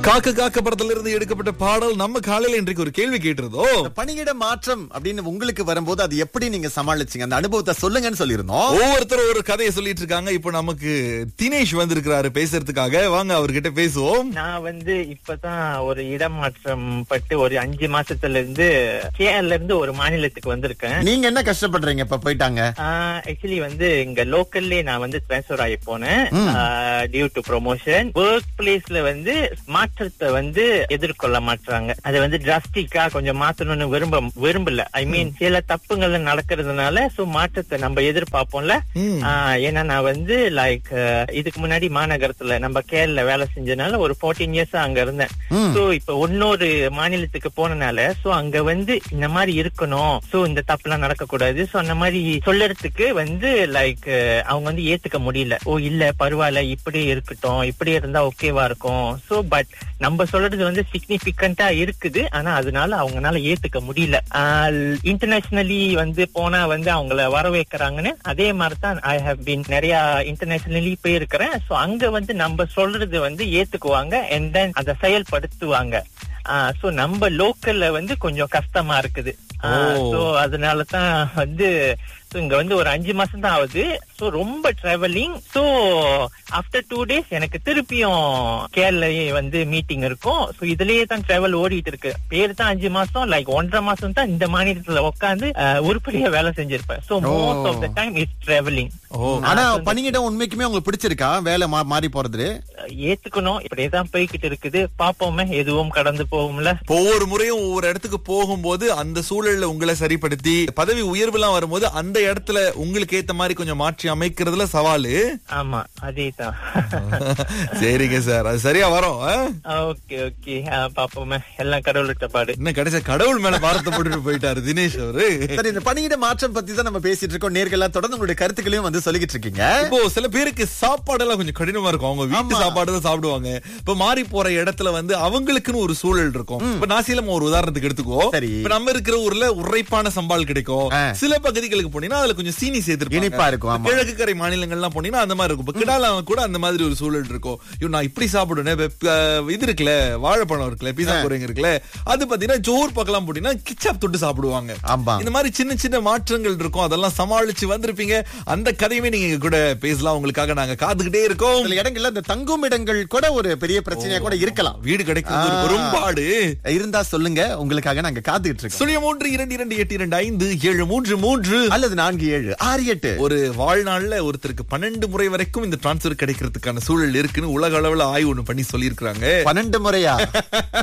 காக்க காக்க படத்துல இருந்து எடுக்கப்பட்ட பாடல் நம்ம காலையில இன்றைக்கு ஒரு கேள்வி கேட்டிருந்தோம் இந்த பணியிட மாற்றம் அப்படின்னு உங்களுக்கு வரும்போது அது எப்படி நீங்க சமாளிச்சீங்க அந்த அனுபவத்தை சொல்லுங்கன்னு சொல்லியிருந்தோம் ஒவ்வொருத்தரும் ஒரு கதையை சொல்லிட்டு இருக்காங்க இப்போ நமக்கு தினேஷ் வந்திருக்கிறாரு பேசுறதுக்காக வாங்க அவர்கிட்ட பேசுவோம் நான் வந்து இப்பதான் ஒரு இடமாற்றம் பட்டு ஒரு அஞ்சு மாசத்துல இருந்து கேரள இருந்து ஒரு மாநிலத்துக்கு வந்திருக்கேன் நீங்க என்ன கஷ்டப்படுறீங்க இப்ப போயிட்டாங்க ஆக்சுவலி வந்து இங்க லோக்கல்லே நான் வந்து ட்ரான்ஸ்பர் ஆகி போனேன் டியூ டு ப்ரொமோஷன் ஒர்க் பிளேஸ்ல வந்து மாற்றத்தை வந்து எதிர்கொள்ள மாட்டாங்க அதை வந்து டிராஸ்டிக்கா கொஞ்சம் மாத்தணும்னு விரும்ப விரும்பல ஐ மீன் சில தப்புங்கள் நடக்கிறதுனால சோ மாற்றத்தை நம்ம எதிர்பார்ப்போம்ல ம். ஆஹ் ஏன்னா நான் வந்து லைக் இதுக்கு முன்னாடி மாநகரத்துல நம்ம கேரள வேலை செஞ்சனால ஒரு 14 இயர்ஸ் அங்க இருந்தேன் ம். சோ இப்ப இன்னொரு மாநிலத்துக்கு போனனால சோ அங்க வந்து இந்த மாதிரி இருக்கணும் சோ இந்த தப்புலாம் நடக்க கூடாது சோ அந்த மாதிரி சொல்லறதுக்கு வந்து லைக் அவங்க வந்து ஏத்துக்க முடியல ஓ இல்ல பரவாயில்ல இப்படி இருக்கட்டும் இப்படி இருந்தா ஓகேவா இருக்கும் சோ பட் நம்ம சொல்றது வந்து சிக்னிபிகண்டா இருக்குது ஆனா அதனால அவங்கனால ஏத்துக்க முடியல இன்டர்நேஷனலி வந்து போனா வந்து அவங்கள வர வைக்கிறாங்கன்னு அதே மாதிரி தான் ஐ ஹவ் பீன் நிறைய இன்டர்நேஷனலி போயிருக்கிறேன் சோ அங்க வந்து நம்ம சொல்றது வந்து ஏத்துக்குவாங்க அண்ட் தென் அதை செயல்படுத்துவாங்க சோ நம்ம லோக்கல்ல வந்து கொஞ்சம் கஷ்டமா இருக்குது ஓ. சோ அதனால தான் வந்து so இங்க வந்து ஒரு அஞ்சு மாசம் தான் ஆகுது சோ ரொம்ப travelling so after two days எனக்கு திருப்பியும் கேரள வந்து மீட்டிங் இருக்கும் சோ இதுலயே தான் டிராவல் ஓடிட்டு இருக்கு பேர் தான் அஞ்சு மாசம் லைக் ஒன்றரை மாசம் தான் இந்த மாநிலத்துல உட்காந்து உருப்படியா வேலை செஞ்சிருப்பேன் so most of the time is travelling ஓ ஆனா பணியிடம் உண்மைக்குமே உங்களுக்கு பிடிச்சிருக்கா வேலை மா- மாறி போறது ஏத்துக்கணும் இப்படியேதான் போய்கிட்டு இருக்குது பாப்போமே எதுவும் கடந்து போகும்ல இப்போ ஒவ்வொரு முறையும் ஒவ்வொரு இடத்துக்கு போகும்போது அந்த சூழல்ல உங்களை சரிப்படுத்தி பதவி உயர்வுலாம் வரும்போது அந்த இடத்துல உங்களுக்கு ஏத்த மாதிரி கொஞ்சம் மாற்றி அமைக்கிறதுல சவாலு ஆமா அதேதான் சரிங்க சார் அது சரியா வரும் ஆ? ஓகே ஓகே பாப்போமே எல்லாம் கடவுள்கிட்ட பாடு இன்னும் கடைசி கடவுள் மேல பாரத்தை போட்டுட்டு போயிட்டாரு தினேஷ் அவரு சரி இந்த பணியிட மாற்றம் பத்தி தான் நம்ம பேசிட்டு இருக்கோம் நேர்கள்லாம் தொடர்ந்து உங்களுடைய கருத்துக்களையும் வந்து சொல்லிக்கிட்டு இருக்கீங்க இப்போ சில பேருக்கு சாப்பாடெல்லாம் கொஞ்சம் கடினமா இருக்கும் அவங்க வீட்டு சாப்பாடு தான் சாப்பிடுவாங்க இப்ப மாறி போற இடத்துல வந்து அவங்களுக்குன்னு ஒரு சூழல் இருக்கும் இப்ப நாசிலம் ஒரு உதாரணத்துக்கு எடுத்துக்கோ சரி. இப்ப நம்ம இருக்கிற ஊர்ல உரைப்பான சம்பால் கிடைக்கும் ஆ. சில பகுதிகளுக்கு போனீங்கன்னா அதுல கொஞ்சம் சீனி சேர்த்து இனிப்பா இருக்கும், ஆமா. கிழக்கு கரை மாநிலங்கள்லாம் போனீங்கன்னா அந்த மாதிரி இருக்கும் இப்ப கிடால கூட அந்த மாதிரி ஒரு சூழல் இருக்கும் ஐயோ நான் இப்படி சாப்பிடுவேன் இப்ப, அஹ், இது இருக்குல்ல வாழைப்பழம் இருக்குல்ல பீஸா குறைங்க இருக்குல்ல அது பாத்தீங்கன்னா ஜோர் பக்கம் போட்டீங்கன்னா கிச்சாப் தொட்டு சாப்பிடுவாங்க ஆமா. இந்த மாதிரி சின்ன சின்ன மாற்றங்கள் இருக்கும் அதெல்லாம் சமாளிச்சு வந்திருப்பீங்க அந்த கதையுமே நீங்க எங்க கூட பேசலாம் உங்களுக்காக நாங்க காத்துக்கிட்டே இருக்கோம் சில இடங்கள்ல இந்த தங்கும் இடங்கள் கூட ஒரு பெரிய பிரச்சனையா கூட இருக்கலாம் வீடு கிடைக்கிறது ஒரு பெரும்பாடு இருந்தா சொல்லுங்க உங்களுக்காக நாங்க காத்துக்கிட்டு இருக்கோம் சுழிய மூன்று இரண்டு இரண்டு எட்டு இரண்டு ஐந்து ஏழு மூன்று மூன்று அல்லது நான்கு ஏழு ஆறு எட்டு ஒரு வாழ்நாள்ல ஒருத்தருக்கு பன்னெண்டு முறை வரைக்கும் இந்த டிரான்ஸ்பர் கிடைக்கிறதுக்கான சூழல் இருக்குன்னு உலக அளவுல ஆய்வு ஒண்ணு பண்ணி சொல்லியிருக்காங்க பன்னெண்டு முறையா